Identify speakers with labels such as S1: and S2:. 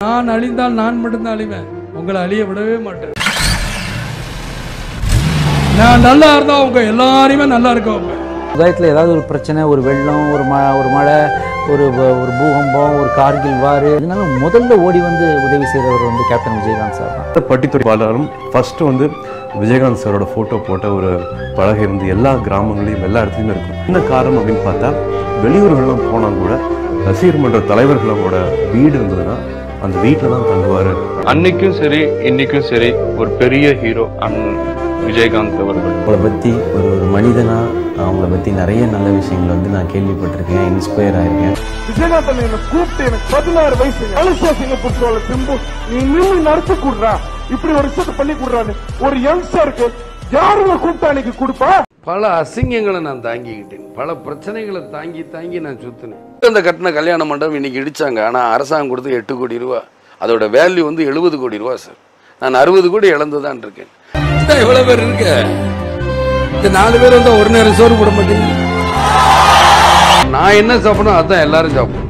S1: நான் அழிந்தால் நான் மட்டும்தான் அழிவேன் உங்களை அழிய விடவே மாட்டேன் நான் நல்லா இருந்தா உங்க எல்லாரையுமே நல்லா இருக்க வைப்பேன்
S2: சமுதாயத்தில் ஏதாவது ஒரு பிரச்சனை ஒரு வெள்ளம் ஒரு மழை ஒரு மழை ஒரு வ- ஒரு பூகம்பம் ஒரு கார்கில் வார் இதனால முதல்ல ஓடி வந்து உதவி செய்கிறவர் வந்து கேப்டன் விஜயகாந்த் சார் தான்
S3: பட்டித்துறை பாலாரும் ஃபர்ஸ்ட் வந்து விஜயகாந்த் சாரோட ஃபோட்டோ போட்ட ஒரு பலகை வந்து எல்லா கிராமங்களையும் எல்லா இடத்துலையுமே இருக்கும் என்ன காரணம் அப்படின்னு பார்த்தா வெளியூர்கள்லாம் போனால் கூட ரசிகர் மன்ற தலைவர்களோட வீடு இருந்ததுன்னா அந்த வீட்டில் தான் தங்குவார்
S4: அன்னைக்கும் சரி இன்னைக்கும் சரி ஒரு பெரிய ஹீரோ அன் விஜயகாந்த் அவர்கள்
S5: அவங்கள பற்றி ஒரு ஒரு மனிதனாக அவங்கள பற்றி நிறைய நல்ல விஷயங்கள் வந்து நான் கேள்விப்பட்டிருக்கேன் இன்ஸ்பயர் ஆயிருக்கேன்
S6: விஜயகாந்த் என்ன கூப்பிட்டு எனக்கு பதினாறு வயசு அலசியா சிங்கப்பூர் சிம்பு நீ நின்று நடத்தி கொடுறா இப்படி ஒரு விஷயத்தை பண்ணி கொடுறான்னு ஒரு யங்ஸ்டருக்கு யாருங்க கூப்பிட்டா அன்னைக்கு கொடுப்பா
S7: பல அசிங்கங்களை நான் தாங்கிக்கிட்டேன் பல பிரச்சனைகளை தாங்கி தாங்கி நான் சுத்தினேன் அந்த கட்டின கல்யாண மண்டபம் இன்னைக்கு இடிச்சாங்க ஆனால் அரசாங்கம் கொடுத்து எட்டு கோடி ரூபா அதோட வேல்யூ வந்து எழுபது கோடி ரூபா சார் நான் அறுபது கோடி இழந்து தான் இருக்கேன் இதான் எவ்வளவு பேர் இருக்க இந்த நாலு பேர் வந்து ஒரு நேரம் சோறு போட மாட்டீங்க நான் என்ன சாப்பிடணும் அதான் எல்லாரும் சாப்பிடணும்